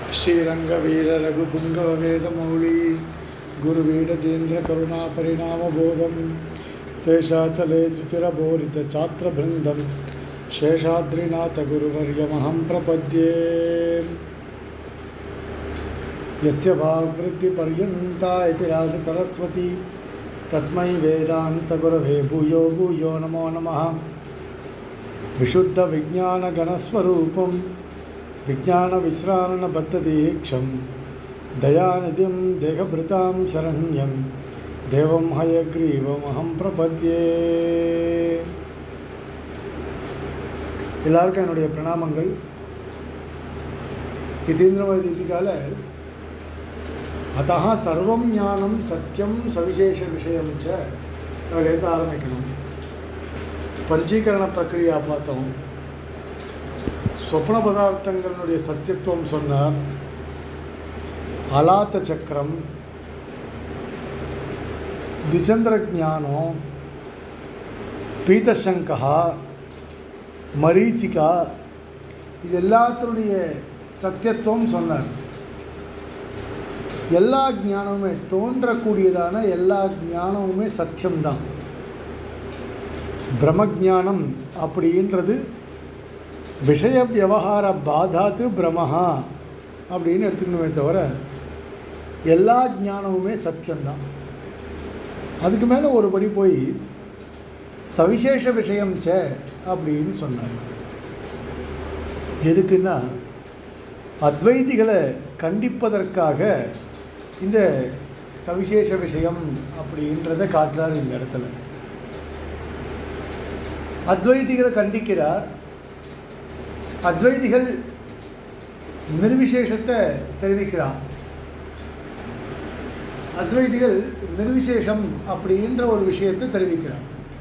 श्रीरङ्गवीररघुपुङ्गवेदमौळी गुरुवीडतीन्द्रकरुणापरिणामबोधं शेषाचले सुचिरबोधितछात्रबृन्दं शेषाद्रिनाथगुरुवर्यमहं प्रपद्ये यस्य वाग्वृत्तिपर्यन्ता इति राजसरस्वती तस्मै वेदान्तगुरवे भूयो भूयो नमो नमः विशुद्धविज्ञानगणस्वरूपं विज्ञानविश्राणबद्धदीक्षं दयानिधिं देहभृतां शरण्यं देवं हयग्रीवमहं प्रपद्ये எல்லாருக்கும் என்னுடைய பிரணாமங்கள் இதீந்திரமய தீபிகால அத்தா சர்வம் ஞானம் சத்தியம் சவிசேஷ விஷயம் ச அதுலேருந்து ஆரம்பிக்கணும் பஞ்சீகரண பிரக்கிரியா பார்த்தோம் சொப்ன பதார்த்தங்களுடைய சத்தியத்துவம் சொன்னார் அலாத்த சக்கரம் திச்சந்திர ஜானம் பீதசங்கா மரீச்சிகா இது எல்லாத்தினுடைய சத்தியத்துவம் சொன்னார் எல்லா ஞானமுமே தோன்றக்கூடியதான எல்லா ஞானமுமே சத்தியம்தான் பிரம்மஜானம் அப்படின்றது விஷய விவகார பாதாத்து பிரமஹா அப்படின்னு எடுத்துக்கணுமே தவிர எல்லா ஞானமுமே சத்தியம்தான் அதுக்கு மேலே ஒரு படி போய் சவிசேஷ விஷயம் சே அப்படின்னு சொன்னார் எதுக்குன்னா அத்வைதிகளை கண்டிப்பதற்காக இந்த சவிசேஷ விஷயம் அப்படின்றத காட்டுறார் இந்த இடத்துல அத்வைதிகளை கண்டிக்கிறார் அத்வைதிகள் நிர்விசேஷத்தை தெரிவிக்கிறார் அத்வைதிகள் நிர்விசேஷம் அப்படின்ற ஒரு விஷயத்தை தெரிவிக்கிறார்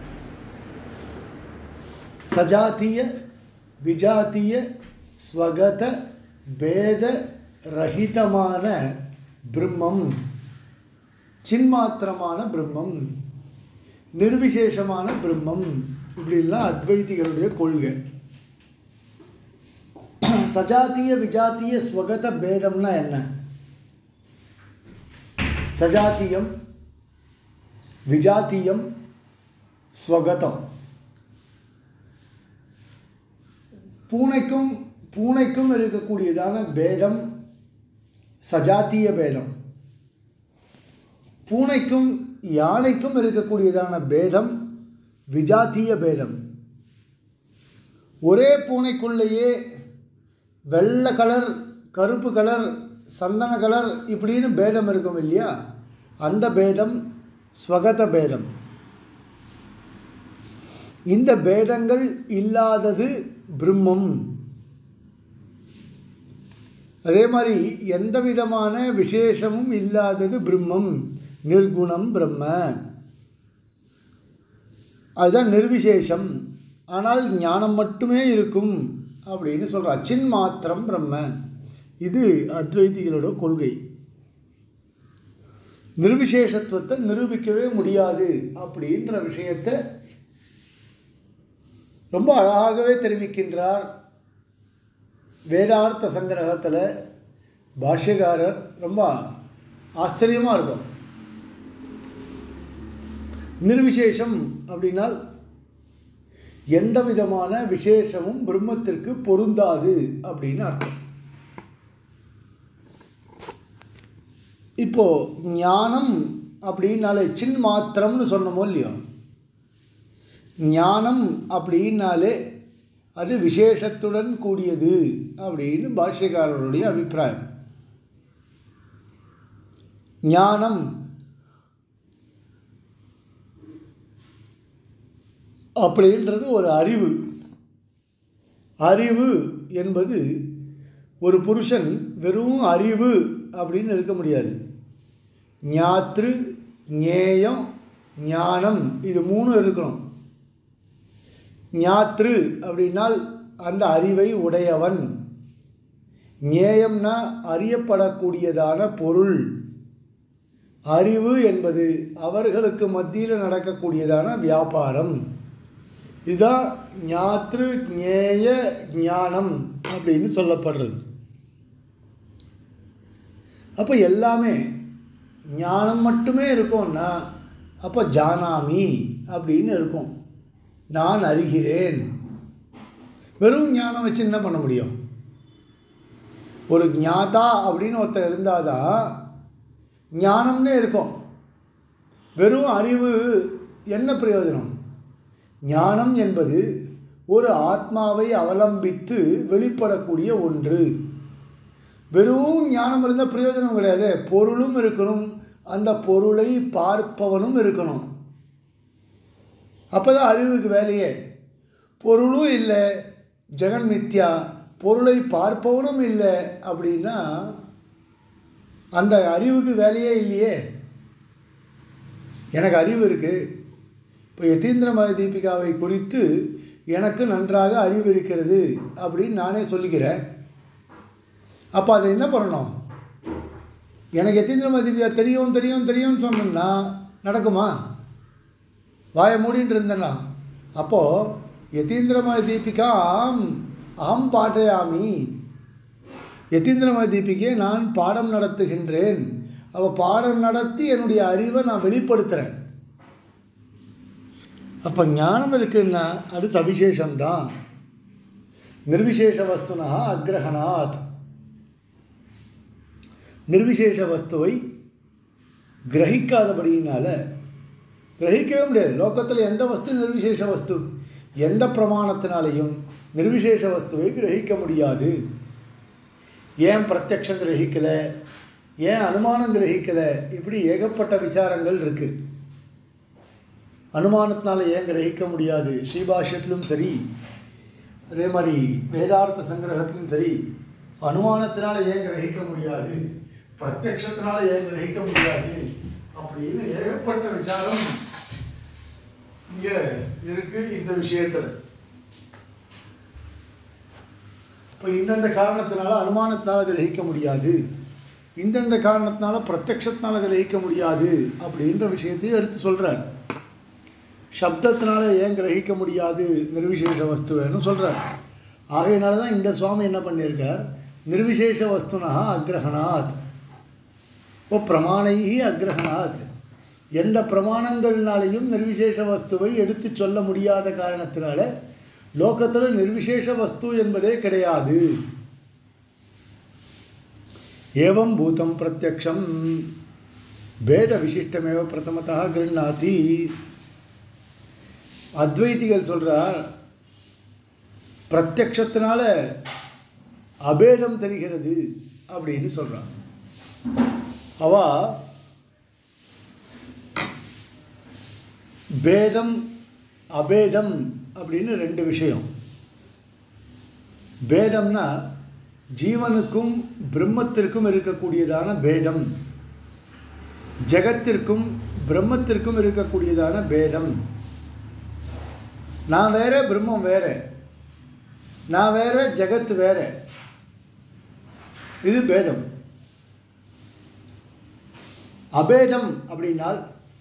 சஜாத்திய விஜாத்திய ஸ்வகத பேத ரஹிதமான பிரம்மம் சின்மாத்திரமான பிரம்மம் நிர்விசேஷமான பிரம்மம் இப்படிலாம் அத்வைதிகளுடைய கொள்கை சஜாத்திய விஜாத்திய ஸ்வகத பேதம்னா என்ன சஜாத்தியம் விஜாத்தியம் ஸ்வகதம் பூனைக்கும் பூனைக்கும் இருக்கக்கூடியதான பேதம் சஜாத்திய பேதம் பூனைக்கும் யானைக்கும் இருக்கக்கூடியதான பேதம் விஜாத்திய பேதம் ஒரே பூனைக்குள்ளேயே வெள்ளை கலர் கருப்பு கலர் சந்தன கலர் இப்படின்னு பேதம் இருக்கும் இல்லையா அந்த பேதம் ஸ்வகத பேதம் இந்த பேதங்கள் இல்லாதது பிரம்மம் அதே மாதிரி எந்த விதமான விசேஷமும் இல்லாதது பிரம்மம் நிர்குணம் பிரம்ம அதுதான் நிர்விசேஷம் ஆனால் ஞானம் மட்டுமே இருக்கும் அப்படின்னு சொல்கிறார் சின் மாத்திரம் பிரம்ம இது அத்வைதிகளோட கொள்கை நிர்விசேஷத்துவத்தை நிரூபிக்கவே முடியாது அப்படின்ற விஷயத்தை ரொம்ப அழகாகவே தெரிவிக்கின்றார் வேதார்த்த சங்கிரகத்தில் பாஷ்யகாரர் ரொம்ப ஆச்சரியமாக இருக்கும் நிர்விசேஷம் அப்படின்னால் எந்த விதமான விசேஷமும் பிரம்மத்திற்கு பொருந்தாது அப்படின்னு அர்த்தம் இப்போ ஞானம் அப்படின்னாலே சின் மாத்திரம்னு சொன்னமோ இல்லையோ ஞானம் அப்படின்னாலே அது விசேஷத்துடன் கூடியது அப்படின்னு பாஷ்யக்காரருடைய அபிப்பிராயம் ஞானம் அப்படின்றது ஒரு அறிவு அறிவு என்பது ஒரு புருஷன் வெறும் அறிவு அப்படின்னு இருக்க முடியாது ஞாத்ரு ஞேயம் ஞானம் இது மூணும் இருக்கணும் ஞாத்ரு அப்படின்னால் அந்த அறிவை உடையவன் ஞேயம்னா அறியப்படக்கூடியதான பொருள் அறிவு என்பது அவர்களுக்கு மத்தியில் நடக்கக்கூடியதான வியாபாரம் இதுதான் ஞாத்ரு ஞேய ஞானம் அப்படின்னு சொல்லப்படுறது அப்போ எல்லாமே ஞானம் மட்டுமே இருக்கும்னா அப்போ ஜானாமி அப்படின்னு இருக்கும் நான் அறிகிறேன் வெறும் ஞானம் வச்சு என்ன பண்ண முடியும் ஒரு ஞாதா அப்படின்னு ஒருத்தர் இருந்தால் தான் ஞானம்னே இருக்கும் வெறும் அறிவு என்ன பிரயோஜனம் ஞானம் என்பது ஒரு ஆத்மாவை அவலம்பித்து வெளிப்படக்கூடிய ஒன்று வெறும் ஞானம் இருந்தால் பிரயோஜனம் கிடையாது பொருளும் இருக்கணும் அந்த பொருளை பார்ப்பவனும் இருக்கணும் அப்போ தான் அறிவுக்கு வேலையே பொருளும் இல்லை ஜெகன் மித்யா பொருளை பார்ப்பவனும் இல்லை அப்படின்னா அந்த அறிவுக்கு வேலையே இல்லையே எனக்கு அறிவு இருக்குது இப்போ யதீந்திரமய தீபிகாவை குறித்து எனக்கு நன்றாக அறிவு இருக்கிறது அப்படின்னு நானே சொல்லிக்கிறேன் அப்போ அதை என்ன பண்ணணும் எனக்கு யதீந்திரமய தீபிகா தெரியும் தெரியும் தெரியும்னு சொன்னேன்னா நடக்குமா வாயை மூடின்னு இருந்தேன்னா அப்போது யதீந்திரமய தீபிகா ஆம் ஆம் பாட்டையாமி யதீந்திரமய தீபிகே நான் பாடம் நடத்துகின்றேன் அவள் பாடம் நடத்தி என்னுடைய அறிவை நான் வெளிப்படுத்துகிறேன் அப்போ ஞானம் இருக்குன்னா அது சவிசேஷம்தான் நிர்விசேஷ வஸ்துனா அக்ரஹணாத் நிர்விசேஷ வஸ்துவை கிரகிக்காதபடியினால கிரகிக்கவே முடியாது லோகத்தில் எந்த வஸ்து நிர்விசேஷ வஸ்து எந்த பிரமாணத்தினாலையும் நிர்விசேஷ வஸ்துவை கிரகிக்க முடியாது ஏன் பிரத்யக்ஷம் கிரகிக்கலை ஏன் அனுமானம் கிரகிக்கலை இப்படி ஏகப்பட்ட விசாரங்கள் இருக்குது அனுமானத்தினால ஏன் கிரகிக்க முடியாது ஸ்ரீபாஷ்யத்திலும் சரி அதே மாதிரி வேதார்த்த சங்கிரகத்திலும் சரி அனுமானத்தினால ஏன் கிரகிக்க முடியாது பிரத்யக்ஷத்தினால ஏன் கிரகிக்க முடியாது அப்படின்னு ஏகப்பட்ட விசாரம் இங்கே இருக்கு இந்த விஷயத்தில் இப்போ இந்தந்த காரணத்தினால அனுமானத்தினால கிரகிக்க முடியாது இந்தந்த காரணத்தினால பிரத்யக்ஷத்தினால கிரகிக்க முடியாது அப்படின்ற விஷயத்தையும் எடுத்து சொல்கிறார் சப்தத்தினால ஏன் கிரகிக்க முடியாது நிர்விசேஷ வஸ்துன்னு சொல்கிறார் ஆகையினால தான் இந்த சுவாமி என்ன பண்ணியிருக்கார் நிர்விசேஷ வஸ்துனா அக்ரஹணாத் ஓ பிரமாணை அக்ரஹணாத் எந்த பிரமாணங்கள்னாலையும் நிர்விசேஷ வஸ்துவை எடுத்து சொல்ல முடியாத காரணத்தினால லோகத்தில் நிர்விசேஷ வஸ்து என்பதே கிடையாது ஏவம் பூதம் பிரத்யக்ஷம் பேட விசிஷ்டமேவ பிரதமத்தா கிருண்ணாதி அத்வைதிகள் சொல்கிறார் பிரத்யக்ஷத்தினால அபேதம் தெரிகிறது அப்படின்னு சொல்கிறான் அவ பேதம் அபேதம் அப்படின்னு ரெண்டு விஷயம் பேதம்னா ஜீவனுக்கும் பிரம்மத்திற்கும் இருக்கக்கூடியதான பேதம் ஜெகத்திற்கும் பிரம்மத்திற்கும் இருக்கக்கூடியதான பேதம் நான் வேற பிரம்மம் வேற நான் வேற ஜெகத் வேற இது பேதம் அபேதம் அப்படின்னால்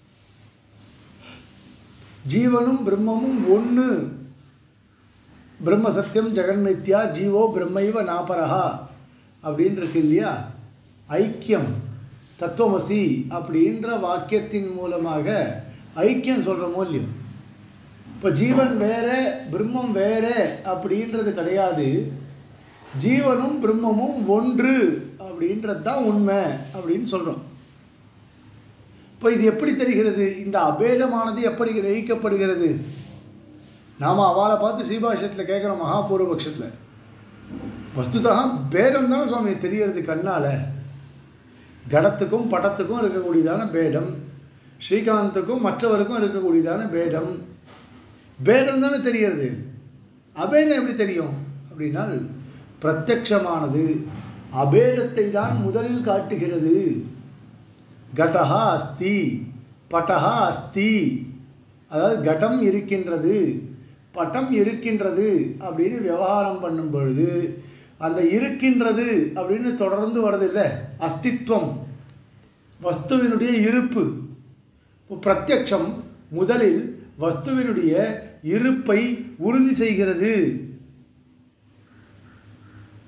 ஜீவனும் பிரம்மமும் ஒன்று பிரம்ம சத்தியம் ஜெகன்மித்யா ஜீவோ பிரம்மைவ நாபரஹா அப்படின்னு இருக்கு இல்லையா ஐக்கியம் தத்துவமசி அப்படின்ற வாக்கியத்தின் மூலமாக ஐக்கியம் சொல்கிறோமோ இல்லையோ இப்போ ஜீவன் வேற பிரம்மம் வேற அப்படின்றது கிடையாது ஜீவனும் பிரம்மமும் ஒன்று அப்படின்றது தான் உண்மை அப்படின்னு சொல்கிறோம் இப்போ இது எப்படி தெரிகிறது இந்த அபேதமானது எப்படி கிரகிக்கப்படுகிறது நாம் அவளை பார்த்து ஸ்ரீபாஷ்யத்தில் கேட்குறோம் மகாபூர்வபக்ஷத்தில் வஸ்துதா பேதம் தானே சுவாமி தெரியறது கண்ணால் கடத்துக்கும் படத்துக்கும் இருக்கக்கூடியதான பேதம் ஸ்ரீகாந்துக்கும் மற்றவருக்கும் இருக்கக்கூடியதான பேதம் பேதம் தானே தெரிகிறது அபேதம் எப்படி தெரியும் அப்படின்னால் பிரத்யக்ஷமானது அபேதத்தை தான் முதலில் காட்டுகிறது கடஹா அஸ்தி பட்டஹா அஸ்தி அதாவது கடம் இருக்கின்றது பட்டம் இருக்கின்றது அப்படின்னு விவகாரம் பண்ணும் பொழுது அந்த இருக்கின்றது அப்படின்னு தொடர்ந்து வரதில்லை அஸ்தித்வம் வஸ்துவினுடைய இருப்பு இப்போ பிரத்யக்ஷம் முதலில் வஸ்துவினுடைய இருப்பை உறுதி செய்கிறது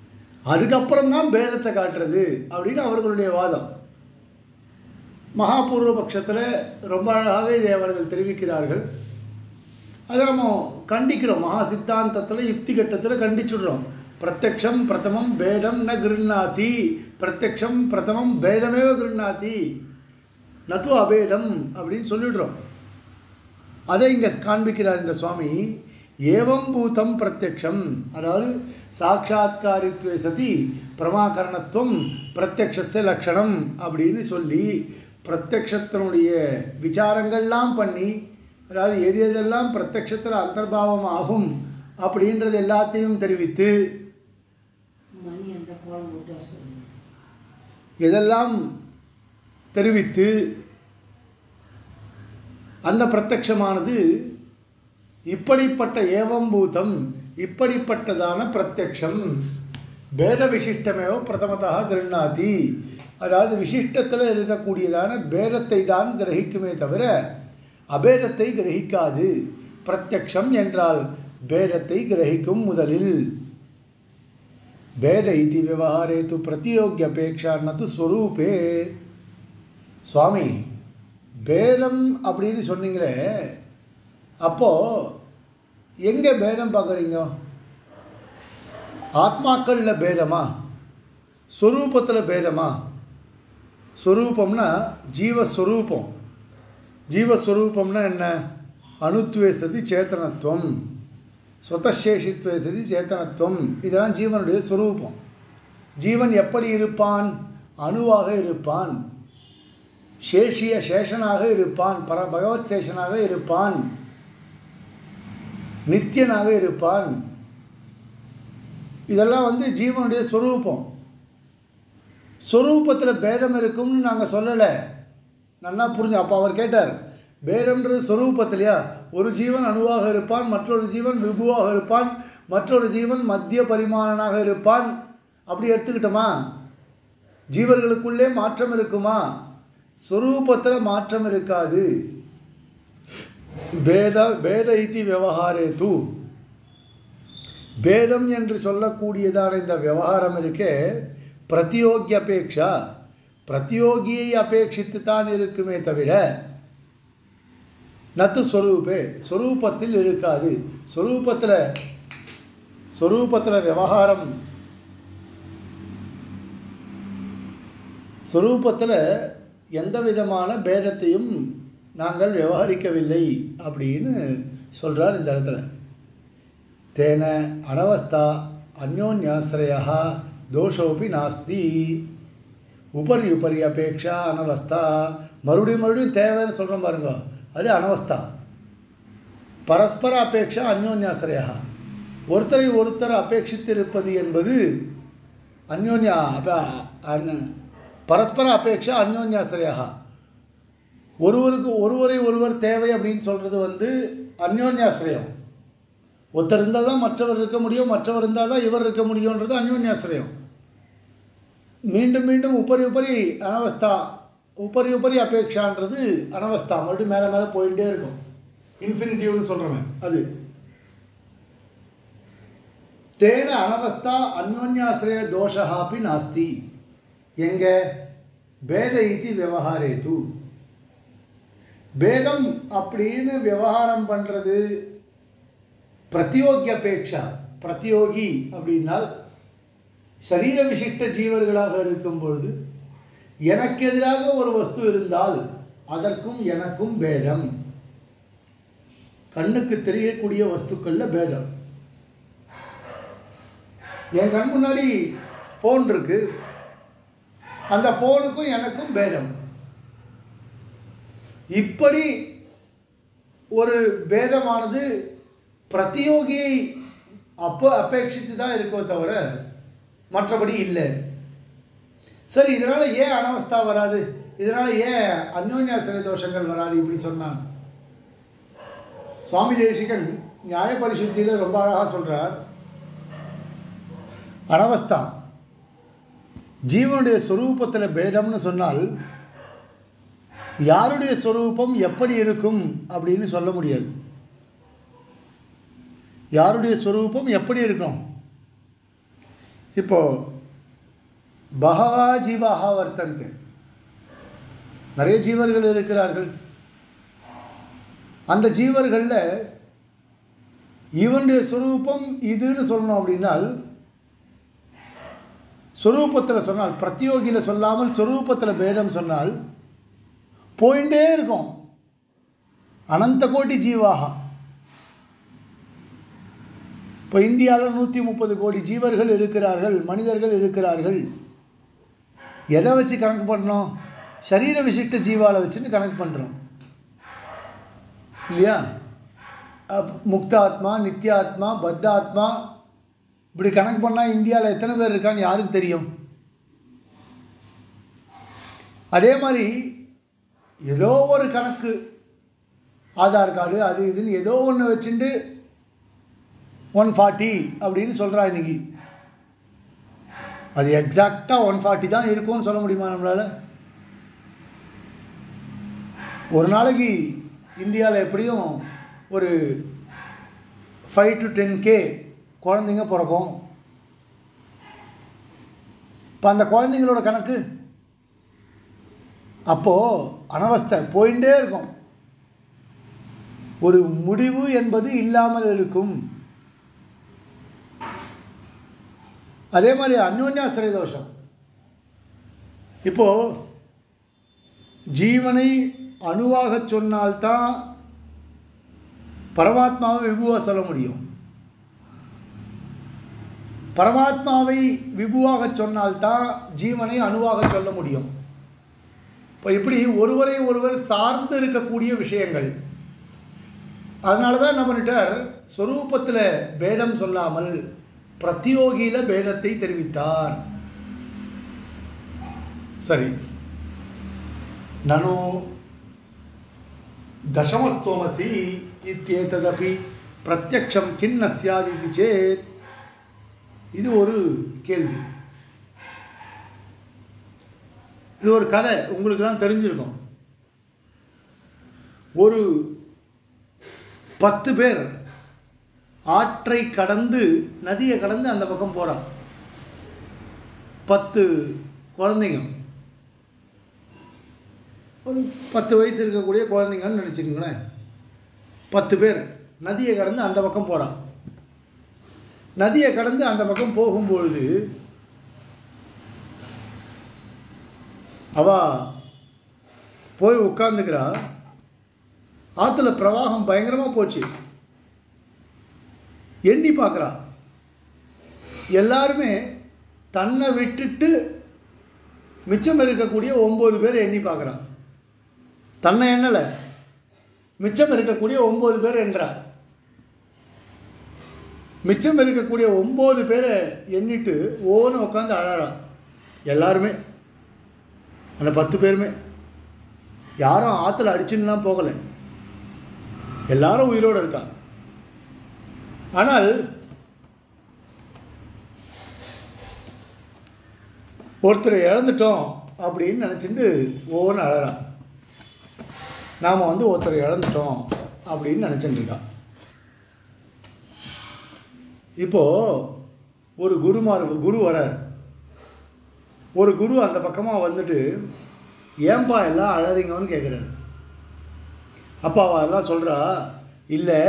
அதுக்கப்புறம் தான் பேதத்தை காட்டுறது அப்படின்னு அவர்களுடைய வாதம் மகாபூர்வ பட்சத்தில் ரொம்ப அழகாக இதை அவர்கள் தெரிவிக்கிறார்கள் அதை நம்ம கண்டிக்கிறோம் மகா சித்தாந்தத்தில் யுக்தி கட்டத்தில் கண்டிச்சுடுறோம் பிரத்யக்ஷம் பிரதமம் பேதம் ந கிருண்ணாதி பிரத்யக்ஷம் பிரதமம் பேதமேவ கிருண்ணாதி நது அபேதம் அப்படின்னு சொல்லிடுறோம் அதை இங்கே காண்பிக்கிறார் இந்த சுவாமி ஏவம் பூதம் பிரத்யக்ஷம் அதாவது சாட்சாத்காரித்வே சதி பிரமாகரணத்துவம் பிரத்யக்ஷஸ்ய லக்ஷணம் அப்படின்னு சொல்லி பிரத்யக்ஷத்தினுடைய விசாரங்கள்லாம் பண்ணி அதாவது எது எதெல்லாம் பிரத்யக்ஷத்தில் அந்தர்பாவம் ஆகும் அப்படின்றது எல்லாத்தையும் தெரிவித்து மணி அந்த கோலம் போட்டு வர சொல்லுங்க எதெல்லாம் தெரிவித்து அந்த பிரத்யக்ஷமானது இப்படிப்பட்ட ஏவம்பூதம் இப்படிப்பட்டதான பிரத்யக்ஷம் பேத விசிஷ்டமேவ பிரதமதா கிருண்ணாதி அதாவது விசிஷ்டத்தில் இருக்கக்கூடியதான பேதத்தை தான் கிரகிக்குமே தவிர அபேதத்தை கிரகிக்காது பிரத்யக்ஷம் என்றால் பேதத்தை கிரகிக்கும் முதலில் பேத இதி விவகாரே து பிரதியோகியபேக்ஷா நது ஸ்வரூபே சுவாமி பேதம் அப்படின்னு சொன்னீங்களே அப்போது எங்கே பேதம் பார்க்குறீங்க ஆத்மாக்களில் பேதமா ஸ்வரூபத்தில் பேதமா ஸ்வரூபம்னா ஜீவஸ்வரூபம் ஜீவஸ்வரூபம்னா என்ன அணுத்வே சதி சேத்தனத்துவம் ஸ்வதசேஷித்வே சதி சேத்தனத்துவம் இதெல்லாம் ஜீவனுடைய ஸ்வரூபம் ஜீவன் எப்படி இருப்பான் அணுவாக இருப்பான் சேஷிய சேஷனாக இருப்பான் பர பகவத் சேஷனாக இருப்பான் நித்தியனாக இருப்பான் இதெல்லாம் வந்து ஜீவனுடைய ஸ்வரூபம் ஸ்வரூபத்தில் பேதம் இருக்கும்னு நாங்கள் சொல்லலை நன்னா புரிஞ்சு அப்போ அவர் கேட்டார் பேதம்ன்றது ஸ்வரூபத்திலையா ஒரு ஜீவன் அணுவாக இருப்பான் மற்றொரு ஜீவன் விபுவாக இருப்பான் மற்றொரு ஜீவன் மத்திய பரிமாணனாக இருப்பான் அப்படி எடுத்துக்கிட்டோமா ஜீவர்களுக்குள்ளே மாற்றம் இருக்குமா ஸ்வரூபத்தில் மாற்றம் இருக்காது பேத பேத இத்தி விவகாரே தூ பேதம் என்று சொல்லக்கூடியதான இந்த விவகாரம் இருக்கே பிரதியோகி அபேக்ஷா பிரதியோகியை அபேட்சித்து தான் இருக்குமே தவிர நத்து ஸ்வரூபே ஸ்வரூபத்தில் இருக்காது ஸ்வரூபத்தில் ஸ்வரூபத்தில் விவகாரம் ஸ்வரூபத்தில் எந்த விதமான பேதத்தையும் நாங்கள் விவகரிக்கவில்லை அப்படின்னு சொல்கிறார் இந்த இடத்துல தேன அனவஸ்தா அந்யோன்யாசிரயா தோஷோபி நாஸ்தி உபரி உபரி அபேக்ஷா அனவஸ்தா மறுபடியும் மறுபடியும் தேவைன்னு சொல்கிறோம் பாருங்க அது அனவஸ்தா பரஸ்பர அபேக்ஷா அந்யோன்யாசிரயா ஒருத்தரை ஒருத்தர் அபேட்சித்து இருப்பது என்பது அந்யோன்யா அப- அன்- பரஸ்பர அபேட்சா அந்யோன்யாசிரயா ஒருவருக்கு ஒருவரை ஒருவர் தேவை அப்படின்னு சொல்கிறது வந்து அந்யோன்யாசிரியம் ஒருத்தர் இருந்தால் தான் மற்றவர் இருக்க முடியும் மற்றவர் இருந்தால் தான் இவர் இருக்க முடியுன்றது அந்யோன்யாசிரியம் மீண்டும் மீண்டும் உபரி உபரி அனவஸ்தா உபரி உபரி அபேக்ஷான்றது அனவஸ்தா மறுபடியும் மேலே மேலே போயிட்டே இருக்கும் இன்ஃபினிட்டிவ்னு சொல்கிறவன் அது தேன அனவஸ்தா அந்யோன்யாசிரய தோஷாப்பி நாஸ்தி எங்க பேத இதி விவகாரே தூ பேதம் அப்படின்னு விவகாரம் பண்ணுறது பிரத்தியோகி அபேக்ஷா பிரத்தியோகி அப்படின்னால் சரீர விசிஷ்ட ஜீவர்களாக இருக்கும் பொழுது எனக்கு எதிராக ஒரு வஸ்து இருந்தால் அதற்கும் எனக்கும் பேதம் கண்ணுக்கு தெரியக்கூடிய வஸ்துக்களில் பேதம் என் கண் முன்னாடி ஃபோன் இருக்கு அந்த ஃபோனுக்கும் எனக்கும் பேதம் இப்படி ஒரு பேதமானது பிரதியோகியை அப்போ அபேட்சித்து தான் இருக்கோ தவிர மற்றபடி இல்லை சரி இதனால் ஏன் அனவஸ்தா வராது இதனால் ஏன் அந்யோன்யாசிரிய தோஷங்கள் வராது இப்படி சொன்னான் சுவாமி தேசிகன் நியாய பரிசுத்தியில் ரொம்ப அழகாக சொல்கிறார் அனவஸ்தா ஜீவனுடைய சொரூபத்தில் பேதம்னு சொன்னால் யாருடைய சொரூபம் எப்படி இருக்கும் அப்படின்னு சொல்ல முடியாது யாருடைய சொரூபம் எப்படி இருக்கும் இப்போ பகவா ஜீவாக வர்த்தந்தே நிறைய ஜீவர்கள் இருக்கிறார்கள் அந்த ஜீவர்களில் இவனுடைய சொரூபம் இதுன்னு சொல்லணும் அப்படின்னால் சொரூபத்தில் சொன்னால் பிரத்யோகியில் சொல்லாமல் சொரூபத்தில் பேதம் சொன்னால் போயிட்டே இருக்கும் அனந்த கோடி ஜீவாகா இப்போ இந்தியாவில் நூற்றி முப்பது கோடி ஜீவர்கள் இருக்கிறார்கள் மனிதர்கள் இருக்கிறார்கள் எதை வச்சு கணக்கு பண்ணோம் சரீர விசிஷ்ட ஜீவால வச்சுன்னு கணக்கு பண்ணுறோம் இல்லையா அப் முக்தாத்மா நித்யாத்மா பத்தாத்மா இப்படி கணக்கு பண்ணால் இந்தியாவில் எத்தனை பேர் இருக்கான்னு யாருக்கு தெரியும் அதே மாதிரி ஏதோ ஒரு கணக்கு ஆதார் கார்டு அது இதுன்னு ஏதோ ஒன்று வச்சுட்டு ஒன் ஃபார்ட்டி அப்படின்னு சொல்கிறா இன்னைக்கு அது எக்ஸாக்டாக ஒன் ஃபார்ட்டி தான் இருக்கும்னு சொல்ல முடியுமா நம்மளால் ஒரு நாளைக்கு இந்தியாவில் எப்படியும் ஒரு ஃபைவ் டு டென் கே குழந்தைங்க பிறக்கும் இப்போ அந்த குழந்தைங்களோட கணக்கு அப்போது அனவஸ்தை போயிட்டே இருக்கும் ஒரு முடிவு என்பது இல்லாமல் இருக்கும் அதே மாதிரி அந்யோன்யாசிரிய தோஷம் இப்போது ஜீவனை அணுவாக சொன்னால்தான் பரமாத்மாவை விபுவாக சொல்ல முடியும் பரமாத்மாவை விபுவாக சொன்னால்தான் ஜீவனை அணுவாக சொல்ல முடியும் இப்போ இப்படி ஒருவரை ஒருவர் சார்ந்து இருக்கக்கூடிய விஷயங்கள் அதனால தான் நம்மகிட்டார் ஸ்வரூபத்தில் பேதம் சொல்லாமல் பிரத்தியோகியில் பேதத்தை தெரிவித்தார் சரி நனு தசமஸ்துவமசி இத்தியேததபி பிரத்யக்ஷம் கிண்ண சியாத் இது சேத் இது ஒரு கேள்வி இது ஒரு கதை உங்களுக்கெல்லாம் தெரிஞ்சிருக்கும் ஒரு பத்து பேர் ஆற்றை கடந்து நதியை கடந்து அந்த பக்கம் போகிறா பத்து குழந்தைங்க ஒரு பத்து வயசு இருக்கக்கூடிய குழந்தைங்கன்னு நினச்சிக்கோங்களேன் பத்து பேர் நதியை கடந்து அந்த பக்கம் போகிறான் நதியை கடந்து அந்த பக்கம் போகும்பொழுது அவ போய் உட்காந்துக்கிறா ஆற்றுல பிரவாகம் பயங்கரமாக போச்சு எண்ணி பார்க்குறா எல்லாருமே தன்னை விட்டுட்டு மிச்சம் இருக்கக்கூடிய ஒம்பது பேர் எண்ணி பார்க்குறா தன்னை எண்ணலை மிச்சம் இருக்கக்கூடிய ஒம்பது பேர் என்றார் மிச்சம் இருக்கக்கூடிய ஒம்பது பேரை எண்ணிட்டு ஓன்னு உட்காந்து அழறா எல்லாருமே அந்த பத்து பேருமே யாரும் ஆற்றுல அடிச்சுன்னுலாம் போகலை எல்லாரும் உயிரோடு இருக்கா ஆனால் ஒருத்தரை இழந்துட்டோம் அப்படின்னு நினச்சிட்டு ஓன்னு அழறான் நாம் வந்து ஒருத்தரை இழந்துட்டோம் அப்படின்னு நினச்சிட்டு இருக்கா இப்போது ஒரு குருமார் குரு வரார் ஒரு குரு அந்த பக்கமாக வந்துட்டு ஏன்பா எல்லாம் அழறீங்கன்னு கேட்குறாரு அப்பா அவ எல்லாம் சொல்கிறா இல்லை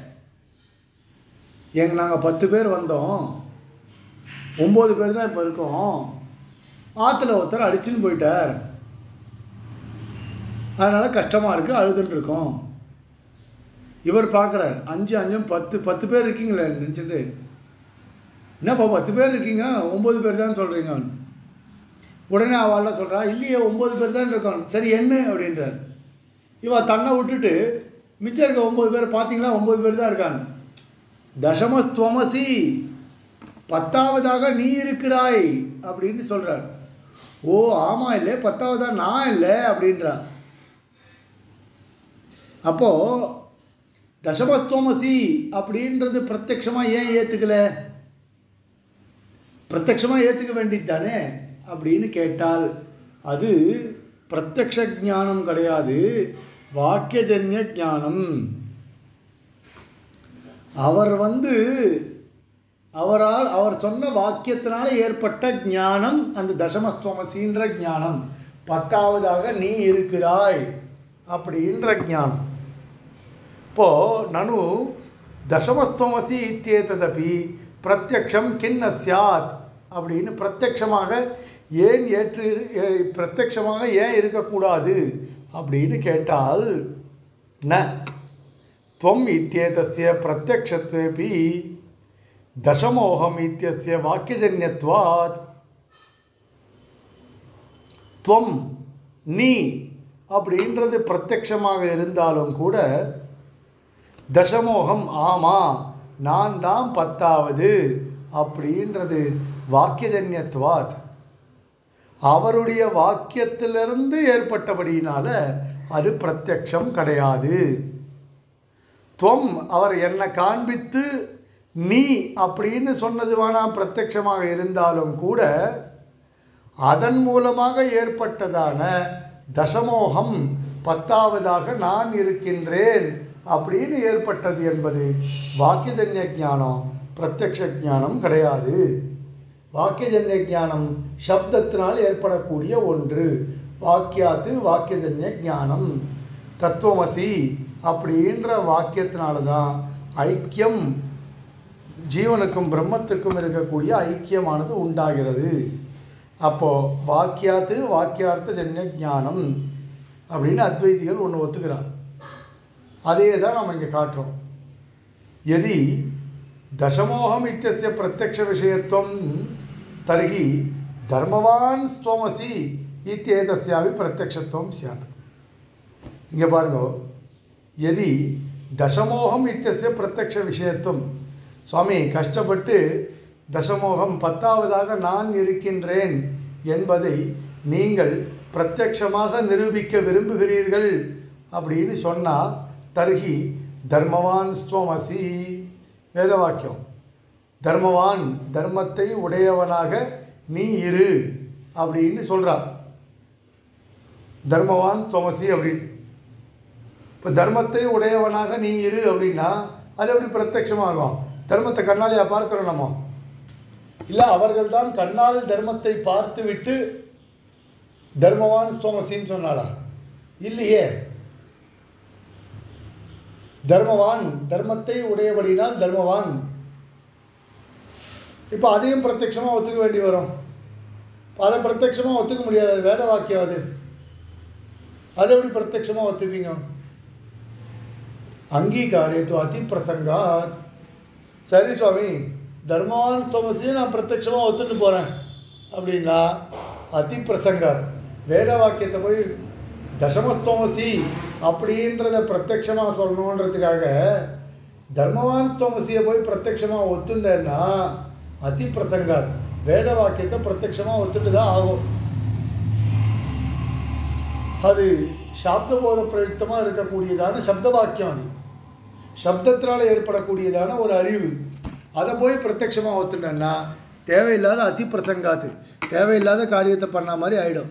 எங்க நாங்கள் பத்து பேர் வந்தோம் ஒம்பது பேர் தான் இப்போ இருக்கோம் ஆற்றுல ஒருத்தர் அடிச்சுன்னு போயிட்டார் அதனால் கஷ்டமாக இருக்குது அழுதுன்னு இருக்கோம் இவர் பார்க்குறார் அஞ்சு அஞ்சும் பத்து பத்து பேர் இருக்கீங்களே நினச்சிட்டு என்னப்பா பத்து பேர் இருக்கீங்க ஒம்பது பேர் தான் சொல்கிறீங்க உடனே அவள்லாம் சொல்கிறா இல்லையே ஒம்பது பேர் தான் இருக்கோம் சரி என்ன அப்படின்றார் இவ தன்னை விட்டுட்டு மிச்சம் இருக்க ஒம்பது பேர் பார்த்தீங்களா ஒம்பது பேர் தான் இருக்காங்க தசமஸ்துவமசி பத்தாவதாக நீ இருக்கிறாய் அப்படின்னு சொல்கிறார் ஓ ஆமாம் இல்லை பத்தாவதா நான் இல்லை அப்படின்றா அப்போது தசமஸ்துவமசி அப்படின்றது பிரத்யக்ஷமாக ஏன் ஏற்றுக்கல பிரத்யக்ஷமாக ஏற்றுக்க வேண்டியது தானே அப்படின்னு கேட்டால் அது பிரத்யக்ஷ ஞானம் கிடையாது வாக்கியஜன்ய ஞானம் அவர் வந்து அவரால் அவர் சொன்ன வாக்கியத்தினால ஏற்பட்ட ஞானம் அந்த தசமஸ்துவமசின்ற ஞானம் பத்தாவதாக நீ இருக்கிறாய் அப்படின்ற ஞானம் இப்போ நனு தசமஸ்துவமசி இத்தியேததபி பிரத்யக்ஷம் கிண்ண சியாத் அப்படின்னு பிரத்யக்ஷமாக ஏன் ஏற்று ஏ- பிரத்யக்ஷமாக ஏன் இருக்கக்கூடாது அப்படின்னு கேட்டால் ந त्वम् इत्येतस्य प्रत्यक्षत्वेपि दशमोहम् इत्यस्य वाक्यजन्यत्वात् त्वம் நீ அப்படின்றது பிரத்யக்ஷமாக இருந்தாலும் கூட தசமோகம் ஆமா நான் தான் பத்தாவது அப்படின்றது வாக்கியஜன்யத்வாத் அவருடைய வாக்கியத்திலிருந்து ஏற்பட்டபடியினால அது பிரத்யக்ஷம் கிடையாது துவம் அவர் என்னை காண்பித்து நீ அப்படின்னு சொன்னது வேணாம் பிரத்யக்ஷமாக இருந்தாலும் கூட அதன் மூலமாக ஏற்பட்டதான தசமோகம் பத்தாவதாக நான் இருக்கின்றேன் அப்படின்னு ஏற்பட்டது என்பது வாக்கியஜன்ய ஞானம் பிரத்யக்ஷ ஞானம் கிடையாது வாக்கியஜன்ய ஞானம் சப்தத்தினால் ஏற்படக்கூடிய ஒன்று வாக்கியாத்து வாக்கியஜன்ய ஞானம் தத்துவமசி அப்படின்ற வாக்கியத்தினால தான் ஐக்கியம் ஜீவனுக்கும் பிரம்மத்துக்கும் இருக்கக்கூடிய ஐக்கியமானது உண்டாகிறது அப்போது வாக்கியாத்து வாக்கியார்த்த ஜன்ய ஞானம் அப்படின்னு அத்வைதிகள் ஒன்று ஒத்துக்கிறார் அதே தான் நம்ம இங்கே காட்டுறோம் यदि दशमोहम् इत्यस्य प्रत्यक्षविषयत्वं तर्हि धर्मवान् स्वमसि इत्येतस्यापि प्रत्यक्षत्वं स्यात् இங்கே பாருங்க எதி தசமோகம் இத்தியசிய பிரத்யக்ஷ விஷயத்துவம் சுவாமி கஷ்டப்பட்டு தசமோகம் பத்தாவதாக நான் இருக்கின்றேன் என்பதை நீங்கள் பிரத்யக்ஷமாக நிரூபிக்க விரும்புகிறீர்கள் அப்படின்னு சொன்னால் தர்ஹி தர்மவான் ஸ்வமசி வேத வாக்கியம் தர்மவான் தர்மத்தை உடையவனாக நீ இரு அப்படின்னு சொல்கிறார் தர்மவான் துவமசி அப்படின்னு இப்போ தர்மத்தை உடையவனாக நீ இரு அப்படின்னா அது எப்படி பிரத்யட்சமாகும் தர்மத்தை கண்ணாலியா பார்க்கிறோம் நம்ம இல்லை அவர்கள் தான் கண்ணால் தர்மத்தை பார்த்துவிட்டு தர்மவான் ஸ்தோமசின்னு சொன்னாளா இல்லையே தர்மவான் தர்மத்தை உடையபடினால் தர்மவான் இப்போ அதையும் பிரத்யட்சமாக ஒத்துக்க வேண்டி வரும் இப்ப அதை பிரத்யட்சமாக ஒத்துக்க முடியாது அது வேத வாக்கியம் அது அதை எப்படி பிரத்யட்சமாக ஒத்துப்பீங்க அங்கீகாரே து அதி பிரசங்காத் சரி சுவாமி தர்மவான் சோமசியை நான் பிரத்யட்சமாக ஒத்துட்டு போகிறேன் அப்படின்னா அதி பிரசங்காத் வேத வாக்கியத்தை போய் தசமஸ்தோமசி அப்படின்றத பிரத்யட்சமாக சொல்லணுன்றதுக்காக தர்மவான் ஸ்தோமசியை போய் பிரத்யட்சமாக ஒத்துண்டேன்னா அதி பிரசங்காத் வேத வாக்கியத்தை பிரத்யட்சமாக ஒத்துட்டு தான் ஆகும் அது சாப்தபோத பிரயுக்தமாக இருக்கக்கூடியதான சப்த வாக்கியம் அது சப்தத்தினால் ஏற்படக்கூடியதான ஒரு அறிவு அதை போய் பிரத்யட்சமாக ஒத்துட்டேன்னா தேவையில்லாத அதி பிரசங்காத்து தேவையில்லாத காரியத்தை பண்ண மாதிரி ஆயிடும்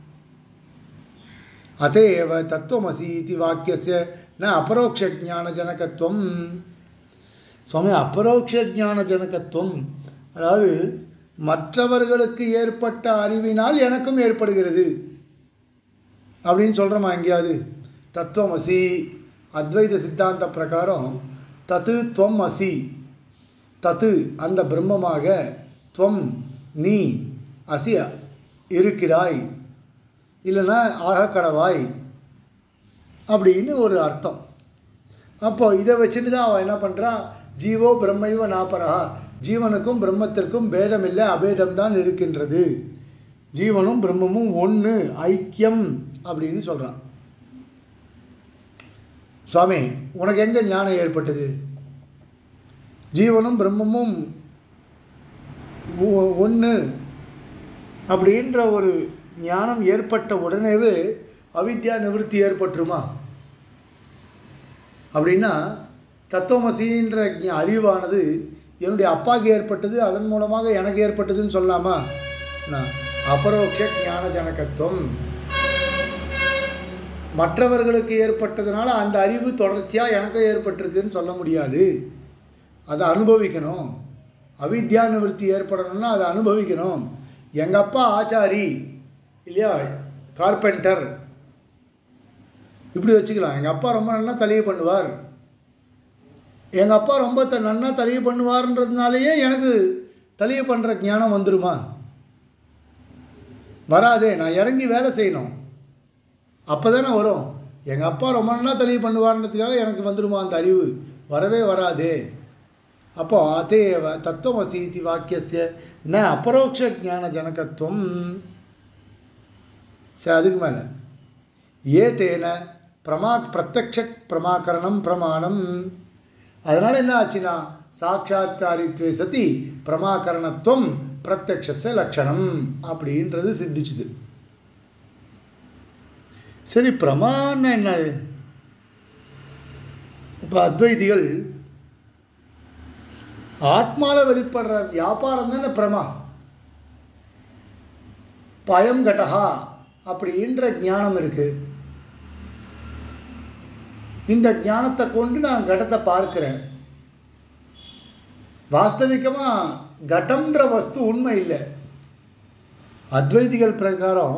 அத்தேவ தத்துவமசி இது வாக்கியஸ்ய ந அபரோக்ஷ ஜனகத்துவம் சுவாமி அபரோக்ஷ ஜனகத்துவம் அதாவது மற்றவர்களுக்கு ஏற்பட்ட அறிவினால் எனக்கும் ஏற்படுகிறது அப்படின்னு சொல்கிறோமா எங்கேயாவது தத்துவமசி அத்வைத சித்தாந்த பிரகாரம் தத்து துவம் அசி தத்து அந்த பிரம்மமாக துவம் நீ அசி இருக்கிறாய் இல்லைன்னா ஆகக்கடவாய் அப்படின்னு ஒரு அர்த்தம் அப்போ இதை வச்சுட்டு தான் அவன் என்ன பண்ணுறா ஜீவோ பிரம்மைவ நாபரா ஜீவனுக்கும் பிரம்மத்திற்கும் பேதமில்லை அபேதம் தான் இருக்கின்றது ஜீவனும் பிரம்மமும் ஒன்று ஐக்கியம் அப்படின்னு சொல்கிறான் சுவாமி உனக்கு எங்கே ஞானம் ஏற்பட்டது ஜீவனும் பிரம்மமும் ஒன்று அப்படின்ற ஒரு ஞானம் ஏற்பட்ட உடனேவே அவித்யா நிவர்த்தி ஏற்பட்டுருமா அப்படின்னா தத்துவமசின்ற ஞ- அறிவானது என்னுடைய அப்பாவுக்கு ஏற்பட்டது அதன் மூலமாக எனக்கு ஏற்பட்டதுன்னு சொல்லலாமா நான் அபரோக்ஷ ஞான ஜனகத்துவம் மற்றவர்களுக்கு ஏற்பட்டதுனால அந்த அறிவு தொடர்ச்சியாக எனக்கு ஏற்பட்டிருக்குன்னு சொல்ல முடியாது அதை அனுபவிக்கணும் அவித்யா நிவர்த்தி ஏற்படணும்னா அதை அனுபவிக்கணும் எங்கள் அப்பா ஆச்சாரி இல்லையா கார்பெண்டர் இப்படி வச்சுக்கலாம் எங்கள் அப்பா ரொம்ப நன்னா தலையை பண்ணுவார் எங்கள் அப்பா ரொம்ப த நன்னா தலையை பண்ணுவார்ன்றதுனாலேயே எனக்கு தலையை பண்ணுற ஞானம் வந்துருமா வராதே நான் இறங்கி வேலை செய்யணும் அப்போ தானே வரும் எங்கள் அப்பா ரொம்ப நல்லா தெளிவு பண்ணுவார்ன்றதுக்காக எனக்கு வந்துருமா அந்த அறிவு வரவே வராதே அப்போ அதேவ தத்துவமசி இதி வாக்கியசிய ந அபரோக்ஷ ஞான ஜனகத்துவம் சரி அதுக்கு மேலே ஏ தேன பிரமா பிரத்யக்ஷ பிரமாகரணம் பிரமாணம் அதனால் என்ன ஆச்சுன்னா சாட்சாத்காரித்வே சதி பிரமாகரணத்துவம் பிரத்யக்ஷ லட்சணம் அப்படின்றது சித்திச்சுது சரி பிரமான்னா என்ன இப்போ அத்வைதிகள் ஆத்மாவில் வெளிப்படுற வியாபாரம் தானே பிரமா பயம் கடகா அப்படின்ற ஞானம் இருக்கு இந்த ஞானத்தை கொண்டு நான் கடத்தை பார்க்கிறேன் வாஸ்தவிகமாக கடம்ன்ற வஸ்து உண்மை இல்லை அத்வைதிகள் பிரகாரம்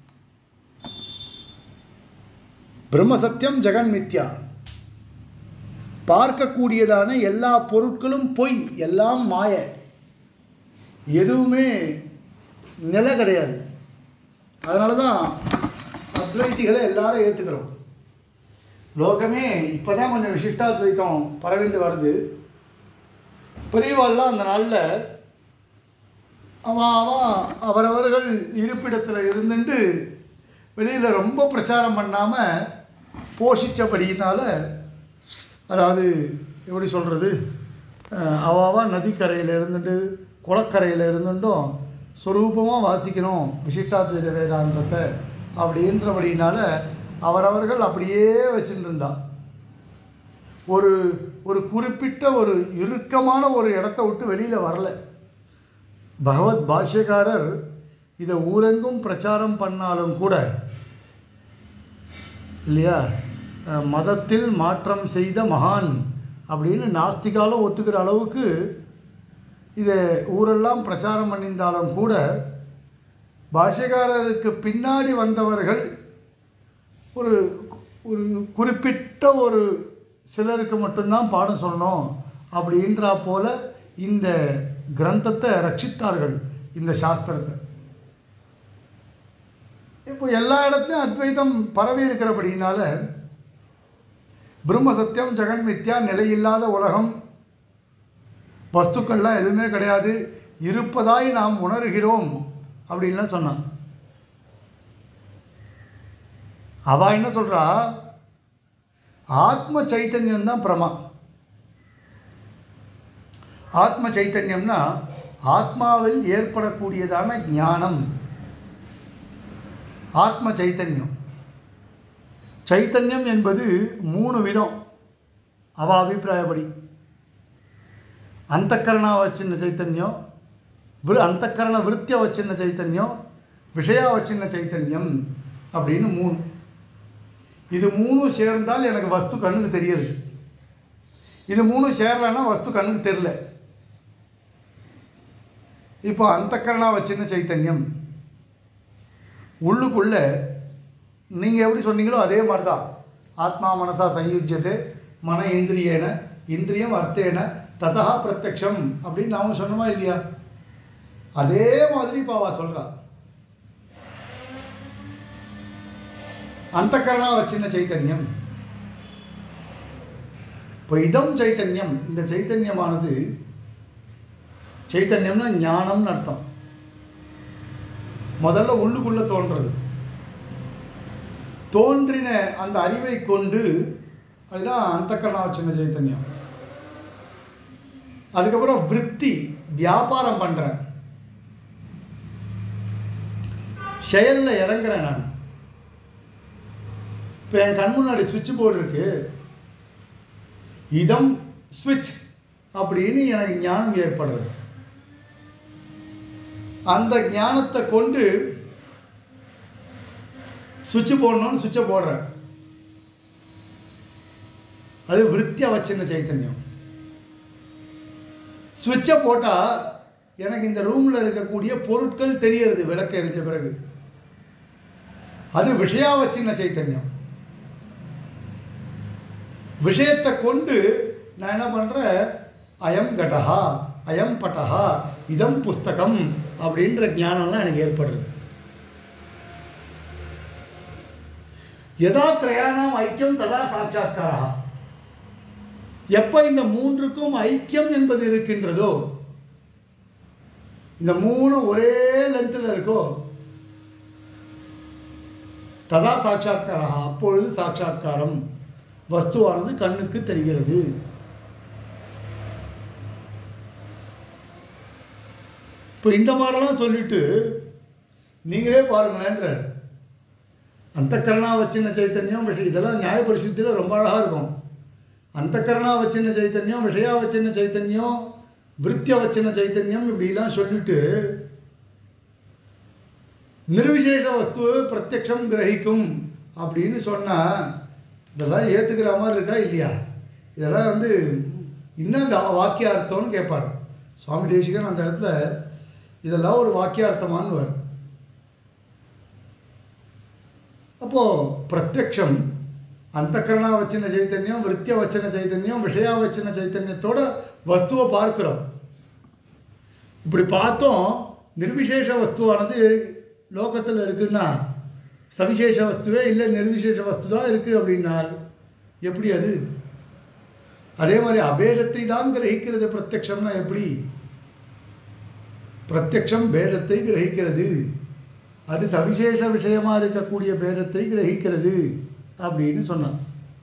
பிரம்ம சத்தியம் ஜெகன் மித்யா பார்க்கக்கூடியதான எல்லா பொருட்களும் பொய் எல்லாம் மாய எதுவுமே நிலை கிடையாது அதனால தான் அத்வைத்திகளை எல்லாரும் ஏற்றுக்கிறோம் லோகமே இப்போ தான் கொஞ்சம் விசிஷ்டாத்வைத்தம் பரவிண்டு வருது பெரியவாள்லாம் அந்த நாளில் அவன் அவன் அவரவர்கள் இருப்பிடத்தில் இருந்துட்டு வெளியில் ரொம்ப பிரச்சாரம் பண்ணாமல் போஷித்தபடியினால அதாவது எப்படி சொல்கிறது அவாவா நதிக்கரையில் இருந்துட்டு குளக்கரையில் இருந்துட்டும் சொரூபமாக வாசிக்கணும் விசிஷ்டாத்வைத வேதாந்தத்தை அப்படின்றபடினால அவரவர்கள் அப்படியே வச்சுட்டு இருந்தா ஒரு ஒரு குறிப்பிட்ட ஒரு இறுக்கமான ஒரு இடத்த விட்டு வெளியில் வரல பகவத் பாஷ்யக்காரர் இதை ஊரெங்கும் பிரச்சாரம் பண்ணாலும் கூட இல்லையா அஹ், மதத்தில் மாற்றம் செய்த மகான் அப்படின்னு நாஸ்திகாலும் ஒத்துக்கிற அளவுக்கு இதை ஊரெல்லாம் பிரச்சாரம் பண்ணியிருந்தாலும் கூட பாஷ்யக்காரருக்கு பின்னாடி வந்தவர்கள் ஒரு ஒரு குறிப்பிட்ட ஒரு சிலருக்கு மட்டும்தான் பாடம் சொல்லணும் அப்படின்றா போல இந்த கிரந்தத்தை ரட்சித்தார்கள் இந்த சாஸ்திரத்தை இப்போ எல்லா இடத்துலையும் அத்வைதம் பரவி இருக்கிறபடினால பிரம்ம சத்தியம் ஜெகன் மித்யா நிலையில்லாத உலகம் வஸ்துக்கள்லாம் எதுவுமே கிடையாது இருப்பதாய் நாம் உணர்கிறோம் அப்படின்லாம் சொன்னான் அவ என்ன சொல்றா ஆத்ம சைத்தன்யம் தான் பிரமா ஆத்ம சைத்தன்யம்னா ஆத்மாவில் ஏற்படக்கூடியதான ஞானம் ஆத்ம சைத்தன்யம் சைத்தன்யம் என்பது மூணு விதம் அவ அபிப்பிராயப்படி అంతఃకరణా వచ్చిన చైతన్యం విరు అంతఃకరణ వృత్తి వచ్చిన చైతన్యం விஷயா வச்சின சைத்தன்யம் அப்படின்னு மூணு இது மூணும் சேர்ந்தால் எனக்கு வஸ்து கண்ணுக்கு தெரியுது இது மூணும் சேரலைன்னா வஸ்து கண்ணுக்கு தெரில இப்போ அந்தக்கரணா வச்சின சைத்தன்யம் உள்ளுக்குள்ள நீங்கள் எப்படி சொன்னீங்களோ அதே மாதிரி தான் ஆத்மா மனசா சயுஜ்யத்தை மன இந்திரியேன இந்திரியம் அர்த்தேன ததா பிரத்யக்ஷம் அப்படின்னு நாம சொன்னோமா இல்லையா அதே மாதிரி இப்போ அவ சொல்கிறா అంతఃకరణ వచ్చిన చైతన్యం இப்போ இதம் சைத்தன்யம் இந்த சைத்தன்யமானது சைத்தன்யம்னா ஞானம்னு அர்த்தம் முதல்ல உள்ளுக்குள்ள தோன்றது தோன்றின அந்த அறிவை கொண்டு அதுதான் அந்தக்கரணா சின்ன சைத்தன்யம் அதுக்கப்புறம் விருத்தி வியாபாரம் பண்ணுறேன் செயலில் இறங்குறேன் நான் இப்போ என் கண் முன்னாடி சுவிட்ச் போர்டு இருக்கு இதம் ஸ்விட்ச் அப்படின்னு எனக்கு ஞானம் ஏற்படுறது அந்த ஞானத்தை கொண்டு சுவிட்ச் போடணும்னு சுவிட்சை போடுறேன் அது விருத்தி அவச்சின்ன சைத்தன்யம் சுவிட்சை போட்டால் எனக்கு இந்த ரூமில் இருக்கக்கூடிய பொருட்கள் தெரியறது விளக்கு எரிஞ்ச பிறகு அது விஷயாவச்சின்ன சைத்தன்யம் விஷயத்தை கொண்டு நான் என்ன பண்ணுறேன் அயம் கடஹா அயம் பட்டஹா இதம் புஸ்தகம் அப்படின்ற ஞானம்லாம் எனக்கு ஏற்படுறது யதா திரையானாம் ஐக்கியம் ததா சாட்சாத்காரா எப்போ இந்த மூன்றுக்கும் ஐக்கியம் என்பது இருக்கின்றதோ இந்த மூணு ஒரே லென்த்தில் இருக்கோ ததா சாட்சாத்காரா அப்பொழுது சாட்சாத்காரம் வஸ்துவானது கண்ணுக்கு தெரிகிறது இப்போ இந்த மாதிரிலாம் சொல்லிட்டு நீங்களே பாருங்களேன்றார் அந்த கரணா வச்சின சைத்தன்யம் விஷய இதெல்லாம் நியாயபரிசுத்தியில் ரொம்ப அழகாக இருக்கும் அந்த கரணா வச்சின சைத்தன்யம் விஷயா வச்சின சைத்தன்யம் விருத்திய வச்சின சைத்தன்யம் இப்படிலாம் சொல்லிட்டு நிர்விசேஷ வஸ்துவை பிரத்யக்ஷம் கிரகிக்கும் அப்படின்னு சொன்னால் இதெல்லாம் ஏற்றுக்கிற மாதிரி இருக்கா இல்லையா இதெல்லாம் வந்து இன்னும் வா- வாக்கியார்த்தம்னு கேட்பார் சுவாமி தேசிகன் அந்த இடத்துல இதெல்லாம் ஒரு வாக்கியார்த்தமான்னு வரும் அப்போது பிரத்யக்ஷம் அந்தக்கரணா வச்சின சைத்தன்யம் விருத்திய வச்சன சைத்தன்யம் விஷயா வச்சின சைத்தன்யத்தோட வஸ்துவை பார்க்கிறோம் இப்படி பார்த்தோம் நிர்விசேஷ வஸ்துவானது லோகத்தில் இருக்குன்னா சவிசேஷ வஸ்துவே இல்லை நிர்விசேஷ வஸ்து தான் இருக்குது அப்படின்னார் எப்படி அது அதே மாதிரி அபேதத்தை தான் கிரகிக்கிறது பிரத்யக்ஷம்னா எப்படி பிரத்யக்ஷம் பேதத்தை கிரகிக்கிறது அது சவிசேஷ விஷயமா இருக்கக்கூடிய பேதத்தை கிரகிக்கிறது அப்படின்னு சொன்னான்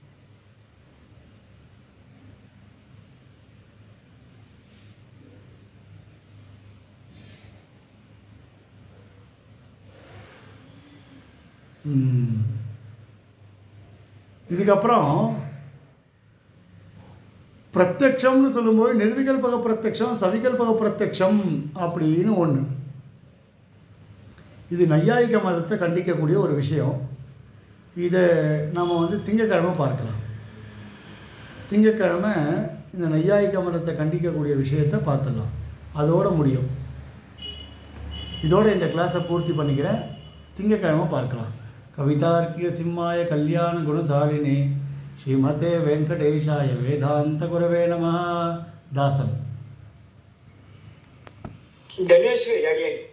ம். இதுக்கப்புறம் பிரத்யக்ஷம்னு சொல்லும்போது நிர்விகல்பக பிரத்யக்ஷம் சவிகல்பக பிரத்யக்ஷம் அப்படின்னு ஒன்று இது நையாயிக மதத்தை கண்டிக்கக்கூடிய ஒரு விஷயம் இதை நாம் வந்து திங்கக்கிழமை பார்க்கலாம் திங்கக்கிழமை இந்த நையாயிக மதத்தை கண்டிக்கக்கூடிய விஷயத்தை பார்த்துடலாம் அதோட முடியும் இதோட இந்த கிளாஸை பூர்த்தி பண்ணிக்கிறேன் திங்கக்கிழமை பார்க்கலாம் கவிதார்க்கிய சிம்மாய கல்யாண குணசாலினே ஸ்ரீமதே வெங்கடேஷாய வேதாந்த குரவே நம தாசன் धनेश्वरी अगेन